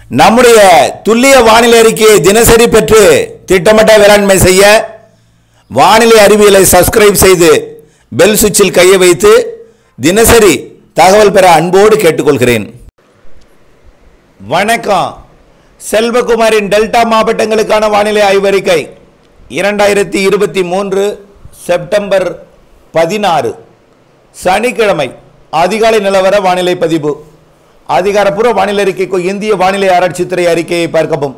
நம்முடைய துல்லிய வானிலை அறிக்கையை தினசரி பெற்று திட்டமிட்ட வேளாண்மை செய்ய வானிலை அறிவியலை சப்ஸ்கிரைப் செய்து பெல் சுவிட்சில் கையை வைத்து தினசரி தகவல் பெற அன்போடு கேட்டுக்கொள்கிறேன் வணக்கம் செல்வகுமாரின் டெல்டா மாவட்டங்களுக்கான வானிலை ஆய்வறிக்கை இரண்டாயிரத்தி இருபத்தி மூன்று செப்டம்பர் பதினாறு சனிக்கிழமை அதிகாலை நிலவர வானிலை பதிவு அதிகாரப்பூர்வ வானிலை அறிக்கைக்கு இந்திய வானிலை ஆராய்ச்சித்துறை அறிக்கையை பார்க்கவும்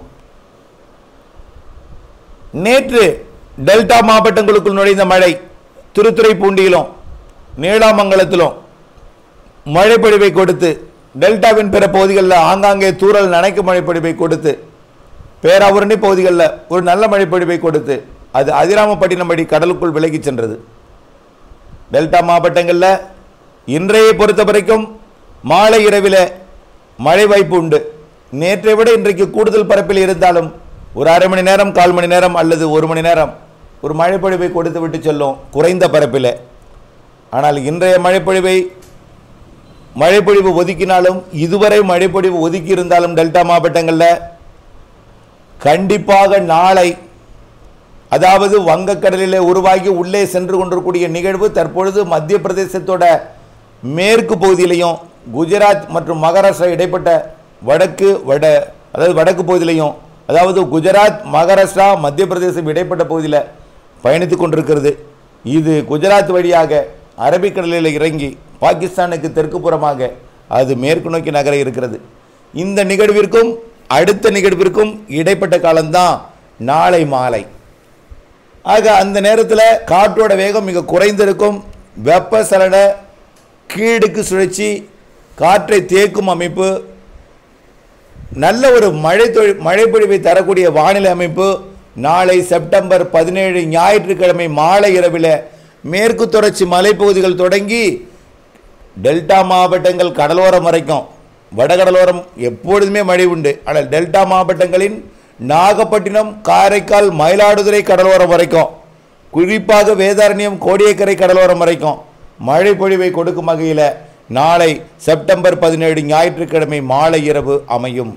நேற்று டெல்டா மாவட்டங்களுக்குள் நுழைந்த மழை திருத்துறைப்பூண்டியிலும் நீடாமங்கலத்திலும் மழைப்பொழிவை கொடுத்து டெல்டாவின் பிற பகுதிகளில் ஆங்காங்கே தூறல் நனைக்கும் மழைப்பொழிவை கொடுத்து பேராவூரணி பகுதிகளில் ஒரு நல்ல மழைப்பொழிவை கொடுத்து அது அதிராமப்பட்டினம் வழி கடலுக்குள் விலகிச் சென்றது டெல்டா மாவட்டங்களில் இன்றையை பொறுத்த வரைக்கும் மாலை இரவில் மழை வாய்ப்பு உண்டு நேற்றை விட இன்றைக்கு கூடுதல் பரப்பில் இருந்தாலும் ஒரு அரை மணி நேரம் கால் மணி நேரம் அல்லது ஒரு மணி நேரம் ஒரு மழைப்பொழிவை கொடுத்து விட்டு செல்லும் குறைந்த பரப்பில் ஆனால் இன்றைய மழைப்பொழிவை மழைப்பொழிவு ஒதுக்கினாலும் இதுவரை மழைப்பொழிவு ஒதுக்கி இருந்தாலும் டெல்டா மாவட்டங்களில் கண்டிப்பாக நாளை அதாவது வங்கக்கடலிலே உருவாகி உள்ளே சென்று கொண்டிருக்கூடிய நிகழ்வு தற்பொழுது மத்திய பிரதேசத்தோட மேற்கு பகுதியிலையும் குஜராத் மற்றும் மகாராஷ்டிரா இடைப்பட்ட வடக்கு வட அதாவது வடக்கு பகுதியிலையும் அதாவது குஜராத் மகாராஷ்டிரா மத்திய பிரதேசம் இடைப்பட்ட பகுதியில் பயணித்து கொண்டிருக்கிறது இது குஜராத் வழியாக அரபிக்கடலில் இறங்கி பாகிஸ்தானுக்கு தெற்கு புறமாக அது மேற்கு நோக்கி நகர இருக்கிறது இந்த நிகழ்விற்கும் அடுத்த நிகழ்விற்கும் இடைப்பட்ட காலம்தான் நாளை மாலை ஆக அந்த நேரத்தில் காற்றோட வேகம் மிக குறைந்திருக்கும் வெப்பசலன கீழுக்கு சுழற்சி காற்றை தேக்கும் அமைப்பு நல்ல ஒரு மழை தொழில் மழைப்பொழிவை தரக்கூடிய வானிலை அமைப்பு நாளை செப்டம்பர் பதினேழு ஞாயிற்றுக்கிழமை மாலை இரவில் மேற்கு தொடர்ச்சி மலைப்பகுதிகள் தொடங்கி டெல்டா மாவட்டங்கள் கடலோரம் வரைக்கும் வடகடலோரம் எப்பொழுதுமே மழை உண்டு ஆனால் டெல்டா மாவட்டங்களின் நாகப்பட்டினம் காரைக்கால் மயிலாடுதுறை கடலோரம் வரைக்கும் குறிப்பாக வேதாரண்யம் கோடியக்கரை கடலோரம் வரைக்கும் மழை பொழிவை கொடுக்கும் வகையில் நாளை செப்டம்பர் பதினேழு ஞாயிற்றுக்கிழமை மாலை இரவு அமையும்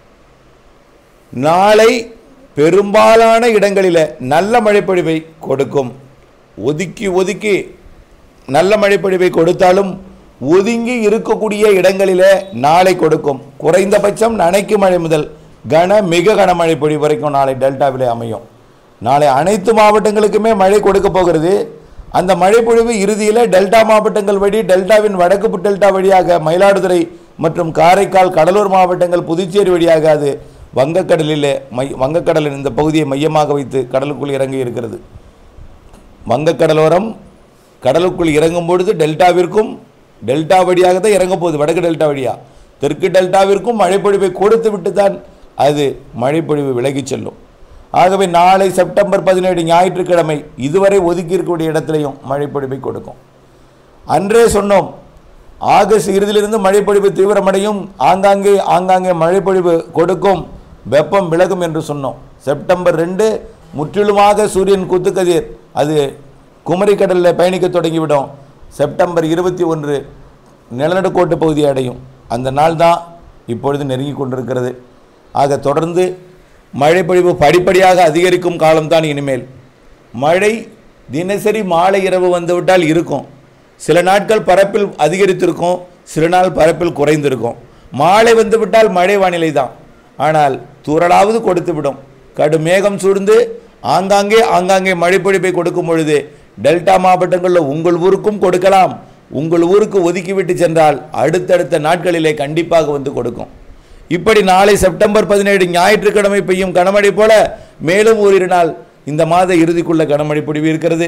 நாளை பெரும்பாலான இடங்களில் நல்ல மழைப்பொழிவை கொடுக்கும் ஒதுக்கி ஒதுக்கி நல்ல மழைப்பொழிவை கொடுத்தாலும் ஒதுங்கி இருக்கக்கூடிய இடங்களிலே நாளை கொடுக்கும் குறைந்தபட்சம் நனைக்கு மழை முதல் கன மிக கனமழை பொழிவு வரைக்கும் நாளை டெல்டாவிலே அமையும் நாளை அனைத்து மாவட்டங்களுக்குமே மழை கொடுக்க போகிறது அந்த மழைப்பொழிவு இறுதியில் டெல்டா மாவட்டங்கள் வழி டெல்டாவின் வடக்கு டெல்டா வழியாக மயிலாடுதுறை மற்றும் காரைக்கால் கடலூர் மாவட்டங்கள் புதுச்சேரி வழியாக அது வங்கக்கடலிலே மை வங்கக்கடலின் இந்த பகுதியை மையமாக வைத்து கடலுக்குள் இறங்கி இருக்கிறது வங்கக்கடலோரம் கடலுக்குள் இறங்கும் பொழுது டெல்டாவிற்கும் டெல்டா வழியாக தான் இறங்க போகுது வடக்கு டெல்டா வழியா தெற்கு டெல்டாவிற்கும் மழைப்பொழிவை கொடுத்து விட்டு தான் அது மழைப்பொழிவு விலகிச் செல்லும் ஆகவே நாளை செப்டம்பர் பதினேழு ஞாயிற்றுக்கிழமை இதுவரை ஒதுக்கி இருக்கக்கூடிய இடத்துலையும் மழைப்பொழிவை கொடுக்கும் அன்றே சொன்னோம் ஆகஸ்ட் இறுதியிலிருந்து மழைப்பொழிவு தீவிரமடையும் ஆங்காங்கே ஆங்காங்கே மழைப்பொழிவு கொடுக்கும் வெப்பம் விலகும் என்று சொன்னோம் செப்டம்பர் ரெண்டு முற்றிலுமாக சூரியன் குத்துக்கதிர் அது குமரி கடலில் பயணிக்க தொடங்கிவிடும் செப்டம்பர் இருபத்தி ஒன்று நிலநடுக்கோட்டு பகுதியை அடையும் அந்த நாள் தான் இப்பொழுது நெருங்கி கொண்டிருக்கிறது ஆக தொடர்ந்து மழைப்பொழிவு படிப்படியாக அதிகரிக்கும் காலம்தான் இனிமேல் மழை தினசரி மாலை இரவு வந்துவிட்டால் இருக்கும் சில நாட்கள் பரப்பில் அதிகரித்திருக்கும் சில நாள் பரப்பில் குறைந்திருக்கும் மாலை வந்துவிட்டால் மழை வானிலை தான் ஆனால் தூறலாவது கொடுத்து விடும் கடும் மேகம் சூழ்ந்து ஆங்காங்கே ஆங்காங்கே மழைப்பொழிவை கொடுக்கும் பொழுது டெல்டா மாவட்டங்களில் உங்கள் ஊருக்கும் கொடுக்கலாம் உங்கள் ஊருக்கு ஒதுக்கிவிட்டு சென்றால் அடுத்தடுத்த நாட்களிலே கண்டிப்பாக வந்து கொடுக்கும் இப்படி நாளை செப்டம்பர் பதினேழு ஞாயிற்றுக்கிழமை பெய்யும் கனமழை போல மேலும் ஓரிரு நாள் இந்த மாத இறுதிக்குள்ள கனமழை பொழிவு இருக்கிறது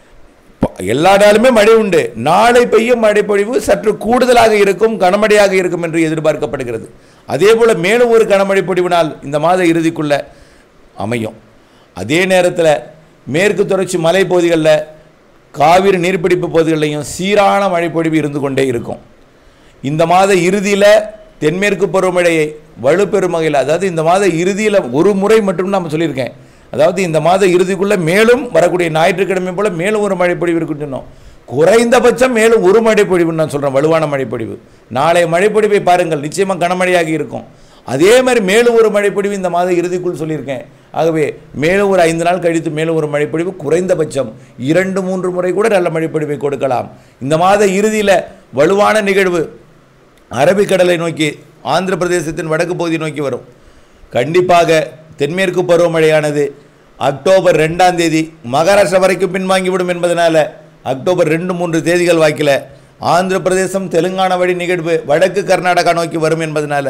ப- எல்லா நாளுமே மழை உண்டு நாளை பெய்யும் மழை பொழிவு சற்று கூடுதலாக இருக்கும் கனமழையாக இருக்கும் என்று எதிர்பார்க்கப்படுகிறது அதே போல மேலும் ஒரு கனமழை பொழிவு நாள் இந்த மாத இறுதிக்குள்ள அமையும் அதே நேரத்தில் மேற்கு தொடர்ச்சி மலைப்பகுதிகளில் காவிரி நீர்பிடிப்பு பகுதிகளிலையும் சீரான மழைப்பொழிவு இருந்து கொண்டே இருக்கும் இந்த மாத இறுதியில் தென்மேற்கு பருவமழையை வலுப்பெறும் வகையில் அதாவது இந்த மாத இறுதியில் ஒரு முறை மட்டும் நம்ம சொல்லியிருக்கேன் அதாவது இந்த மாத இறுதிக்குள்ளே மேலும் வரக்கூடிய ஞாயிற்றுக்கிழமை போல மேலும் ஒரு மழைப்பொழிவு இருக்குன்னு சொன்னோம் குறைந்தபட்சம் மேலும் ஒரு மழைப்பொழிவுன்னு நான் சொல்கிறேன் வலுவான மழைப்பொழிவு நாளை மழைப்பொழிவை பாருங்கள் நிச்சயமாக கனமழையாகி இருக்கும் அதே மாதிரி மேலும் ஒரு மழைப்பொழிவு இந்த மாத இறுதிக்குள் சொல்லியிருக்கேன் ஆகவே மேலும் ஒரு ஐந்து நாள் கழித்து மேலும் ஒரு மழைப்பொழிவு குறைந்தபட்சம் இரண்டு மூன்று முறை கூட நல்ல மழைப்பொழிவை கொடுக்கலாம் இந்த மாத இறுதியில் வலுவான நிகழ்வு அரபிக்கடலை நோக்கி ஆந்திர பிரதேசத்தின் வடக்கு பகுதி நோக்கி வரும் கண்டிப்பாக தென்மேற்கு பருவமழையானது அக்டோபர் ரெண்டாம் தேதி மகாராஷ்டிரா வரைக்கும் பின்வாங்கிவிடும் என்பதனால அக்டோபர் ரெண்டு மூன்று தேதிகள் வாக்கில் ஆந்திர பிரதேசம் தெலுங்கானா வழி நிகழ்வு வடக்கு கர்நாடகா நோக்கி வரும் என்பதனால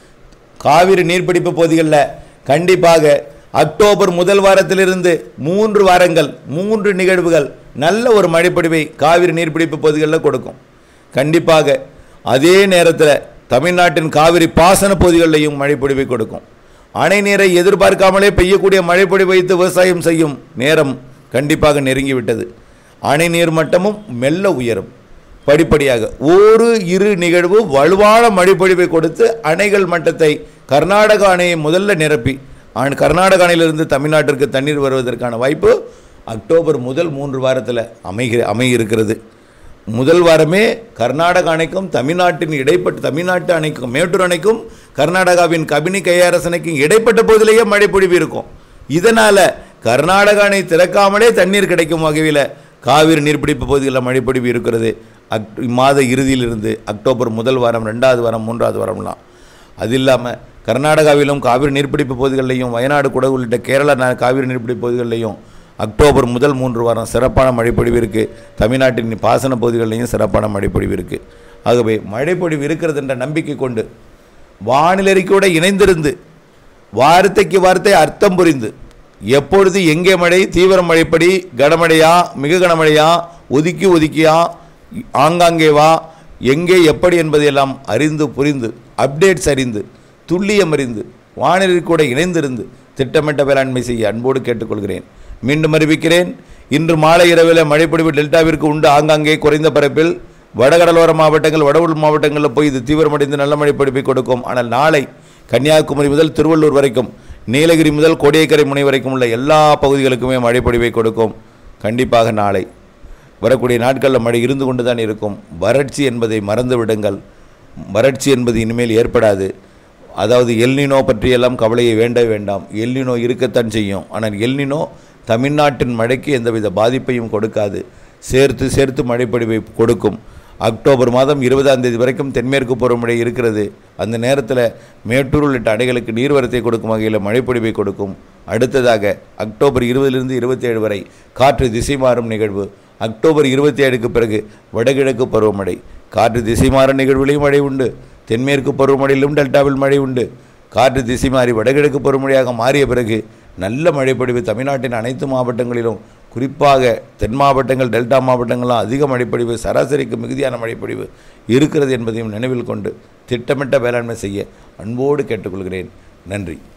காவிரி நீர்பிடிப்பு பகுதிகளில் கண்டிப்பாக அக்டோபர் முதல் வாரத்திலிருந்து மூன்று வாரங்கள் மூன்று நிகழ்வுகள் நல்ல ஒரு மழைப்பொழிவை காவிரி நீர்பிடிப்பு பகுதிகளில் கொடுக்கும் கண்டிப்பாக அதே நேரத்தில் தமிழ்நாட்டின் காவிரி பாசன பகுதிகளிலையும் மழைப்பொழிவை கொடுக்கும் அணை நீரை எதிர்பார்க்காமலே பெய்யக்கூடிய மழைப்பொழிவு வைத்து விவசாயம் செய்யும் நேரம் கண்டிப்பாக நெருங்கிவிட்டது அணை நீர் மட்டமும் மெல்ல உயரும் படிப்படியாக ஒரு இரு நிகழ்வு வலுவான மழைப்பொழிவை கொடுத்து அணைகள் மட்டத்தை கர்நாடக அணையை முதல்ல நிரப்பி அண் கர்நாடக அணையிலிருந்து தமிழ்நாட்டிற்கு தண்ணீர் வருவதற்கான வாய்ப்பு அக்டோபர் முதல் மூன்று வாரத்தில் அமைகிற அமையிருக்கிறது முதல் வாரமே கர்நாடக அணைக்கும் தமிழ்நாட்டின் இடைப்பட்ட தமிழ்நாட்டு அணைக்கும் மேட்டூர் அணைக்கும் கர்நாடகாவின் கபினி கையாரஸ் அணைக்கும் இடைப்பட்ட பகுதியிலேயே மழை பொழிவு இருக்கும் இதனால் கர்நாடக அணை திறக்காமலே தண்ணீர் கிடைக்கும் வகையில் காவிரி நீர்பிடிப்பு பகுதிகளில் மழைப்பொழிவு இருக்கிறது அக் இம்மாத இறுதியிலிருந்து அக்டோபர் முதல் வாரம் ரெண்டாவது வாரம் மூன்றாவது வாரம்லாம் அது இல்லாமல் கர்நாடகாவிலும் காவிரி நீர்பிடிப்பு பகுதிகளிலையும் வயநாடு குடகு உள்ளிட்ட கேரள நா- காவிரி நீர்பிடிப்பு பகுதிகளிலையும் அக்டோபர் முதல் மூன்று வாரம் சிறப்பான மழைப்பொழிவு இருக்குது தமிழ்நாட்டின் பாசன பகுதிகளிலையும் சிறப்பான மழைப்பொழிவு இருக்குது ஆகவே மழைப்பொழிவு இருக்கிறது என்ற நம்பிக்கை கொண்டு வானிலறிக்கையோடு இணைந்திருந்து வார்த்தைக்கு வார்த்தை அர்த்தம் புரிந்து எப்பொழுது எங்கே மழை தீவிர மழைப்படி கனமழையா மிக கனமழையா ஒதுக்கி ஒதுக்கியா ஆங்காங்கேவா எங்கே எப்படி என்பதையெல்லாம் அறிந்து புரிந்து அப்டேட்ஸ் அறிந்து துல்லியம் அறிந்து வானிலை கூட இணைந்திருந்து திட்டமிட்ட வேளாண்மை செய்ய அன்போடு கேட்டுக்கொள்கிறேன் மீண்டும் அறிவிக்கிறேன் இன்று மாலை இரவில் மழைப்பொழிவு டெல்டாவிற்கு உண்டு ஆங்காங்கே குறைந்த பரப்பில் வடகடலோர மாவட்டங்கள் வட உள் மாவட்டங்களில் போய் இது தீவிரமடைந்து நல்ல மழைப்பொழிவை கொடுக்கும் ஆனால் நாளை கன்னியாகுமரி முதல் திருவள்ளூர் வரைக்கும் நீலகிரி முதல் கோடியக்கரை முனை வரைக்கும் உள்ள எல்லா பகுதிகளுக்குமே மழைப்பொழிவை கொடுக்கும் கண்டிப்பாக நாளை வரக்கூடிய நாட்களில் மழை இருந்து கொண்டு தான் இருக்கும் வறட்சி என்பதை மறந்து விடுங்கள் வறட்சி என்பது இனிமேல் ஏற்படாது அதாவது எல்னினோ பற்றியெல்லாம் கவலையை வேண்ட வேண்டாம் எல்னினோ இருக்கத்தான் செய்யும் ஆனால் எல்னினோ தமிழ்நாட்டின் மழைக்கு எந்தவித பாதிப்பையும் கொடுக்காது சேர்த்து சேர்த்து மழைப்பொழிவை கொடுக்கும் அக்டோபர் மாதம் இருபதாம் தேதி வரைக்கும் தென்மேற்கு பருவமழை இருக்கிறது அந்த நேரத்தில் மேட்டூர் உள்ளிட்ட அணைகளுக்கு நீர்வரத்தை கொடுக்கும் வகையில் மழைப்பொழிவை கொடுக்கும் அடுத்ததாக அக்டோபர் இருபதிலிருந்து இருபத்தேழு வரை காற்று திசை மாறும் நிகழ்வு அக்டோபர் இருபத்தி ஏழுக்கு பிறகு வடகிழக்கு பருவமழை காற்று திசை மாறும் நிகழ்விலையும் மழை உண்டு தென்மேற்கு பருவமழையிலும் டெல்டாவில் மழை உண்டு காற்று திசை மாறி வடகிழக்கு பருவமழையாக மாறிய பிறகு நல்ல மழைப்பொழிவு தமிழ்நாட்டின் அனைத்து மாவட்டங்களிலும் குறிப்பாக தென் மாவட்டங்கள் டெல்டா மாவட்டங்கள்லாம் அதிக மழைப்பொழிவு சராசரிக்கு மிகுதியான மழைப்பொழிவு இருக்கிறது என்பதையும் நினைவில் கொண்டு திட்டமிட்ட வேளாண்மை செய்ய அன்போடு கேட்டுக்கொள்கிறேன் நன்றி